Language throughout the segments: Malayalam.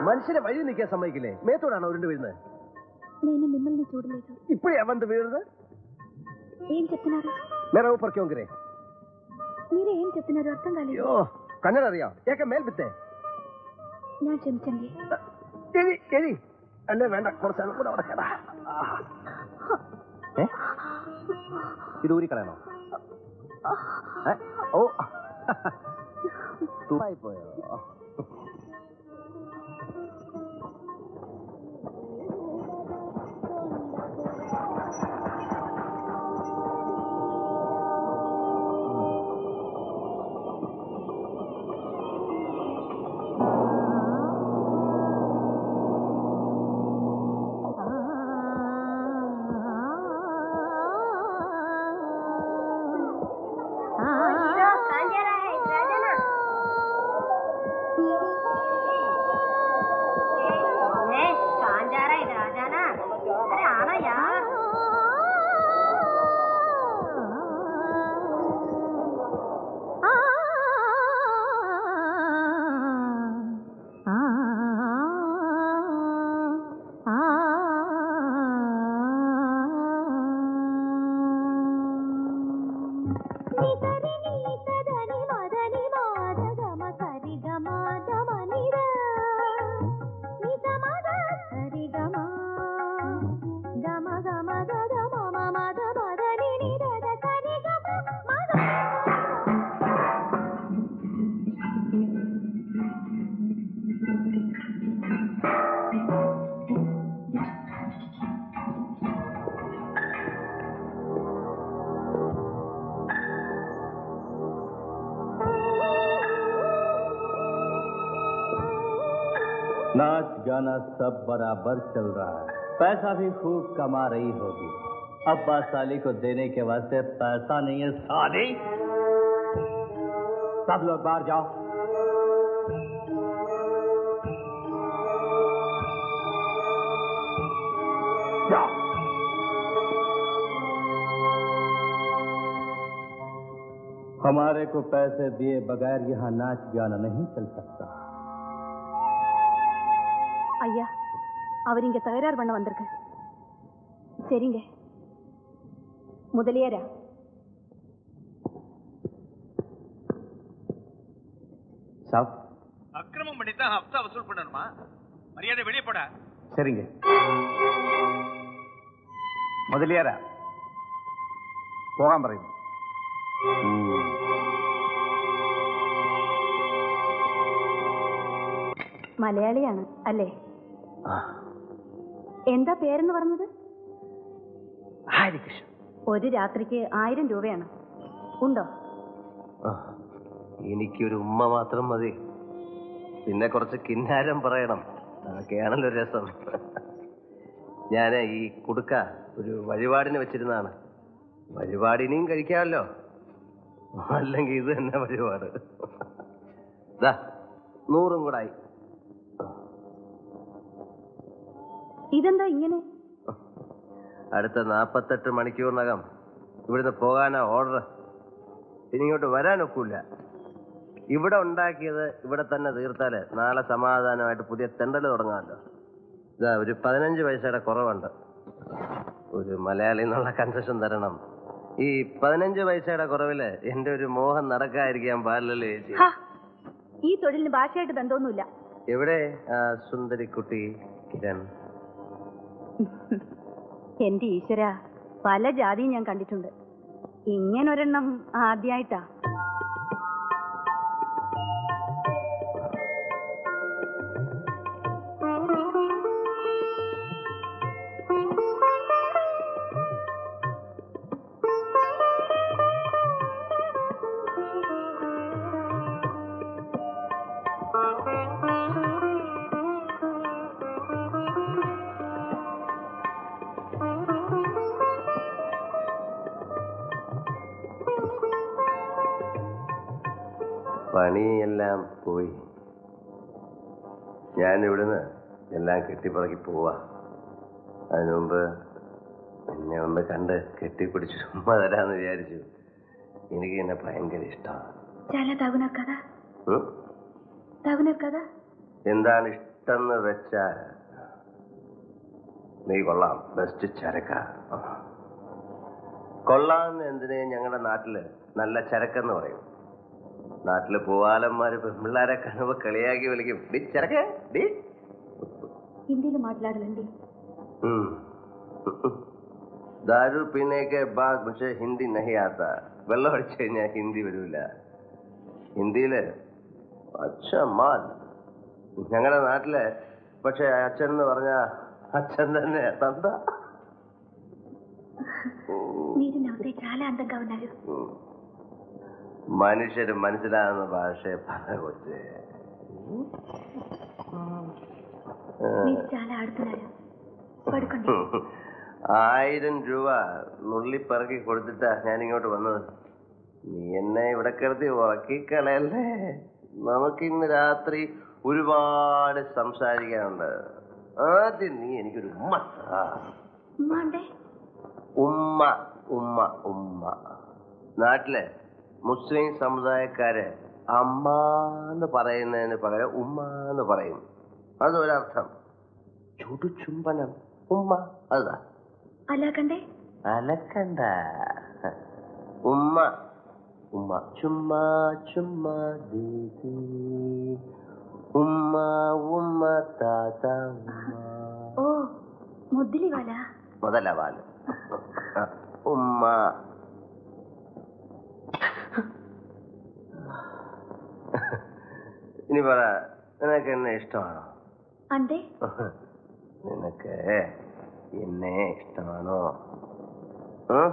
మనిషిని వഴി నిൽക്കാൻ సമ്മതിക്കില്ലേ మేത്തോടാണോ ఉരുണ്ട് വീഴുന്നത് నేను మిమ్మల్ని చూడలేదు ఇప్పుడే అవంత వీഴുന്നത് ఏం చెప్తున్నారు మేరా ऊपर क्यों गिरे మీరే ఏం చెప్తున్నారు అర్థం కాలేదు അയ്യോ കന്നഡ അറിയാം ഏക മേൽ ബിത്തെ ഞാൻ ക്ഷമിച്ചండి എഴി എഴി അല്ലേ വേണ്ട കുറച്ചാലും കൂടെ അവിടെ കേടാ ഏ ഇത് ഊരിക്കളയണോ ഏ? ഓ തൂപ്പായി പോയോ नाच गाना सब बराबर चल रहा है पैसा भी खूब कमा रही होगी अब्बा साली को देने के वास्ते पैसा नहीं है साली सब लोग बाहर जाओ जाओ हमारे को पैसे दिए बगैर यहाँ नाच गाना नहीं चल सकता ஐயா அவர் இங்க தகராறு பண்ண வந்திருக்கு சரிங்க முதலியாரா சாப் அக்கிரமம் பண்ணிட்டு ஹப்தா வசூல் பண்ணணுமா மரியாதை வெளியே போட சரிங்க മുതലിയാരാ പോകാൻ പറയുന്നു മലയാളിയാണ് അല്ലേ എന്താ പേരെന്ന് പറഞ്ഞത് ഹരികൃഷ്ണൻ ഒരു രാത്രിക്ക് ആയിരം രൂപയാണ് ഉണ്ടോ എനിക്കൊരു ഉമ്മ മാത്രം മതി പിന്നെ കുറച്ച് കിന്നാരം പറയണം അതൊക്കെയാണല്ലോ രസം ഞാൻ ഈ കുടുക്ക ഒരു വഴിപാടിന് വെച്ചിരുന്നാണ് വഴിപാടിനെയും കഴിക്കാമല്ലോ അല്ലെങ്കിൽ ഇത് തന്നെ വഴിപാട് ദാ നൂറും കൂടായി ഇതെന്താ ഇങ്ങനെ അടുത്ത നാപ്പത്തെട്ട് മണിക്കൂറിനകം ഇവിടുന്ന് പോകാനാ ഓർഡർ ഇനി ഇങ്ങോട്ട് വരാനൊക്കില്ല ഇവിടെ ഉണ്ടാക്കിയത് ഇവിടെ തന്നെ തീർത്താല് നാളെ സമാധാനമായിട്ട് പുതിയ തെണ്ടൽ തുടങ്ങാമല്ലോ ഇതാ ഒരു പതിനഞ്ച് പൈസയുടെ കുറവുണ്ട് ഒരു മലയാളി എന്നുള്ള കൺസെഷൻ തരണം ഈ പതിനഞ്ച് പൈസയുടെ കുറവില് എന്റെ ഒരു മോഹം നടക്കാതിരിക്കാൻ പാടില്ലല്ലോ ചേച്ചി ഹാ, ഈ തൊഴിലിന് ഭാഷയായിട്ട് ബന്ധമൊന്നുമില്ല എവിടെ ആ സുന്ദരിക്കുട്ടി കിരൺ എന്റെ ഈശ്വര പല ജാതിയും ഞാൻ കണ്ടിട്ടുണ്ട് ഇങ്ങനൊരെണ്ണം ആദ്യമായിട്ടാ പണിയെല്ലാം പോയി ഞാൻ ഇവിടുന്ന് എല്ലാം കെട്ടിപ്പറക്കി പോവാ അതിനു മുമ്പ് എന്നെ ഒന്ന് കണ്ട് കെട്ടിപ്പിടിച്ച് ചുമ്മാ തരാന്ന് വിചാരിച്ചു എനിക്ക് എന്നെ ഭയങ്കര ഇഷ്ടമാണ് చాలా తగున కదా ഉം? తగున కదా എന്താണ് ഇഷ്- പെട്ടെന്ന് വെച്ചാൽ നീ കൊള്ളാം ബെസ്റ്റ് ചരക്ക കൊള്ളാന്ന് എന്തിനെ ഞങ്ങളുടെ നാട്ടില് നല്ല ചരക്കെന്ന് പറയും നാട്ടില് പൂവാലന്മാര് പെൺപിള്ളാരെ കാണുമ്പോ കളിയാക്കി വിളിക്കും ഡി ചരക്ക് ഡി ഹിന്ദിയിൽ మాట్లాడాలండి हम्म। दारू पीने के बाद मुझे हिंदी नहीं आता വെള്ളം അടിച്ചു കഴിഞ്ഞാൽ ഹിന്ദി വരൂല ഹിന്ദിയില് അച്ഛ മാൽ ഞങ്ങളുടെ നാട്ടില് പക്ഷെ അച്ഛൻ എന്ന് പറഞ്ഞ അച്ഛൻ തന്നെ തന്ത మీరు నవ్వుతే చాలా అందంగా ఉన్నారు ഉം. മനുഷ്യര് മനസ്സിലാകുന്ന ഭാഷയെ പറ കൊച്ചേ మీరు చాలా ఆడుతున్నారు పడుకోండి ആയിരം രൂപ നുള്ളിപ്പറക്കി കൊടുത്തിട്ടാ ഞാൻ ഇങ്ങോട്ട് വന്നത് നീ എന്നെ ഇവിടെ കിടത്തി ഉറക്കിക്കളയല്ലേ നമുക്കിന്ന് രാത്രി ഒരുപാട് സംസാരിക്കാനുണ്ട് ആദ്യം നീ എനിക്കൊരു ഉമ്മ താ. ఉమ్మా అంటే ഉമ്മ ഉമ്മ ഉമ്മ നാട്ടിലെ മുസ്ലിം സമുദായക്കാര് അമ്മ എന്ന് പറയുന്നതിന് പകരം ഉമ്മ എന്ന് പറയും അതൊരർത്ഥം ചുടുചുംബനം ഉമ്മ അതാ అలాగంటే അലക്കണ്ട ഉമ്മ ഉമ്മ ചുമ്മാ ചുമ്മാ ദീദി ഉമ്മ ഉമ്മ താത്ത ഉമ്മ ఓ ముద్దులు ఇవ్వాలా മുതല പാല് ആ, ഉമ്മ ഇനി പറ നിനക്ക് എന്നെ ഇഷ്ടമാണോ అంటే നിനക്ക് എന്നെ ഇഷ്ടമാണോ ഉം?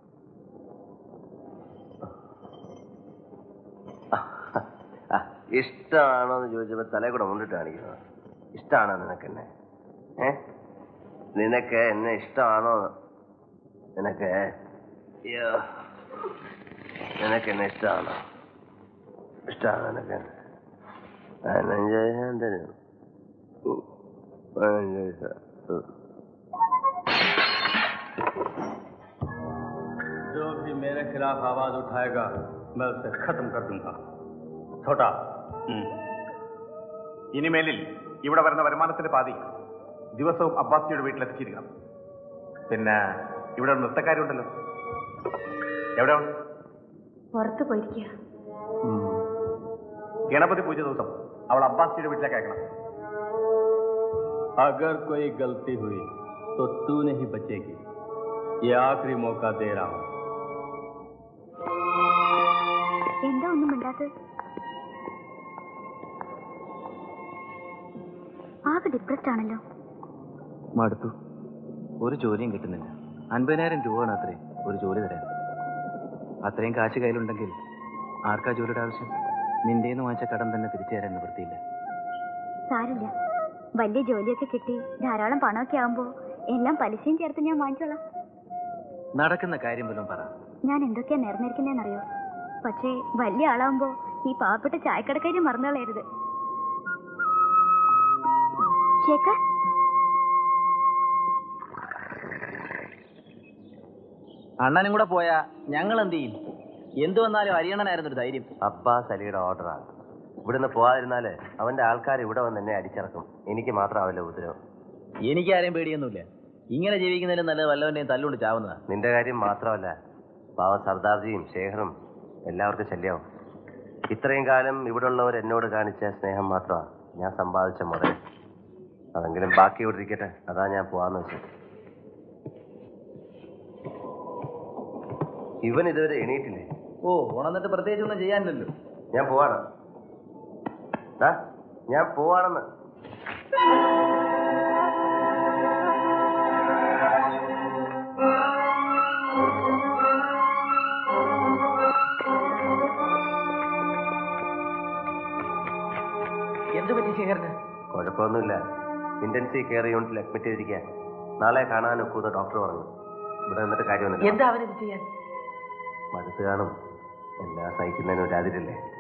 ആ, ഇഷ്ടമാണോ എന്ന് ചോദിച്ചപ്പോ തലേ കൂടെ മുണ്ടിട്ട് കാണിക്കുന്നു ഇഷ്ടമാണോ നിനക്ക് എന്നെ ഏ നിനക്ക് എന്നെ ഇഷ്ടമാണോ നിനക്ക് അയ്യോ. നിനക്ക് എന്നെ ഇഷ്ടമാണോ ഇഷ്ടമാണോ നിനക്ക് പതിനഞ്ച് ഞാൻ തരും ഉം. പതിനഞ്ച് പൈസ ഉം. जो भी मेरे खिलाफ आवाज उठाएगा मैं उसे खत्म कर दूंगा छोटा ഇനിമേലിൽ ഇവിടെ വരുന്ന വരുമാനത്തിന്റെ പാതി ദിവസവും അബ്ബാസിയുടെ വീട്ടിലെത്തിച്ചിരിക്കണം പിന്നെ ഇവിടെ ഒരു നൃത്തക്കാരുണ്ടല്ലോ എവിടെ ഉണ്ട് പുറത്ത് പോയിരിക്കുക ഗണപതി പൂജ ദിവസം അവൾ അബ്ബാസിയുടെ വീട്ടിലേക്ക് അയക്കണം अगर कोई गलती हुई तो तू नहीं बचेगी ये आखिरी मौका दे रहा हूं എന്താ ഒന്നും മിണ്ടാത്തത് ആകെ ഡിപ്രസ്ഡ് ആണല്ലോ മടുത്തു ഒരു ജോലിയും കിട്ടുന്നില്ല അൻപതിനായിരം രൂപയാണ് അത്രേ ഒരു ജോലി തരാൻ അത്രയും കാശ് കയ്യിലുണ്ടെങ്കിൽ ആർക്കാ ജോലിയുടെ ആവശ്യം നിന്റേന്ന് വാങ്ങിച്ച കടം തന്നെ തിരിച്ചു തരാൻ നിവൃത്തിയില്ല സാരില്ല വലിയ ജോലിയൊക്കെ കിട്ടി ധാരാളം പണമൊക്കെ ആവുമ്പോ എല്ലാം പലിശയും ചേർത്ത് ഞാൻ വാങ്ങിച്ചോളാം നടക്കുന്ന കാര്യം വല്ലതും പറ ഞാൻ എന്തൊക്കെയാ നേർന്നിരിക്കുന്നതെന്നറിയോ പക്ഷേ വലിയ ആളാവുമ്പോ ഈ പാവപ്പെട്ട ചായക്കടക്കാരി മറന്നുകളയരുത് ശേഖർ അണ്ണനും കൂടെ പോയാ ഞങ്ങൾ എന്ത് ചെയ്യും എന്തു വന്നാലും അരിയണനായിരുന്നു ഒരു ധൈര്യം അബ്ബാസ് അലിയുടെ ഓർഡറാണ് ഇവിടുന്ന് പോകാതിരുന്നാല് അവന്റെ ആൾക്കാർ ഇവിടെ വന്ന് എന്നെ അടിച്ചിറക്കും എനിക്ക് മാത്രമാവില്ല ഉപദ്രവം എനിക്കാരെയും പേടിയൊന്നുമില്ല ഇങ്ങനെ ജീവിക്കുന്നതിലും നല്ലത് വല്ലവന്റെയും തല്ലുകൊണ്ട് ചാവുന്നതാ നിന്റെ കാര്യം മാത്രമല്ല പാവം സർദാർജിയും ശേഖറും എല്ലാവർക്കും ശല്യവും ഇത്രയും കാലം ഇവിടെ ഉള്ളവർ എന്നോട് കാണിച്ച സ്നേഹം മാത്രമാണ് ഞാൻ സമ്പാദിച്ച മുതൽ അതെങ്കിലും ബാക്കി ഇവിടെ ഇരിക്കട്ടെ അതാ ഞാൻ പോവാന്ന് വെച്ചത് ഇവൻ ഇതുവരെ എണീറ്റില്ലേ ഓ ഉണന്നിട്ട് പ്രത്യേകിച്ച് ഒന്നും ചെയ്യാനില്ലല്ലോ ഞാൻ പോവാണ് ദാ, ഞാൻ പോവാണെന്ന് എന്ത് പറ്റി ശേഖരന് കുഴപ്പമൊന്നുമില്ല ഇന്റൻസീവ് കെയർ യൂണിറ്റിൽ അഡ്മിറ്റ് ചെയ്തിരിക്കാൻ നാളെ കാണാൻ ഒക്കൂന്ന് ഡോക്ടർ പറഞ്ഞു ഇവിടെ നിന്നിട്ട് കാര്യമൊന്നുമില്ല എന്താ അവനെന്ത് ചെയ്യാൻ മടുത്ത് കാണും എല്ലാം സഹിക്കുന്നതിന് ഒരു അതിരില്ലേ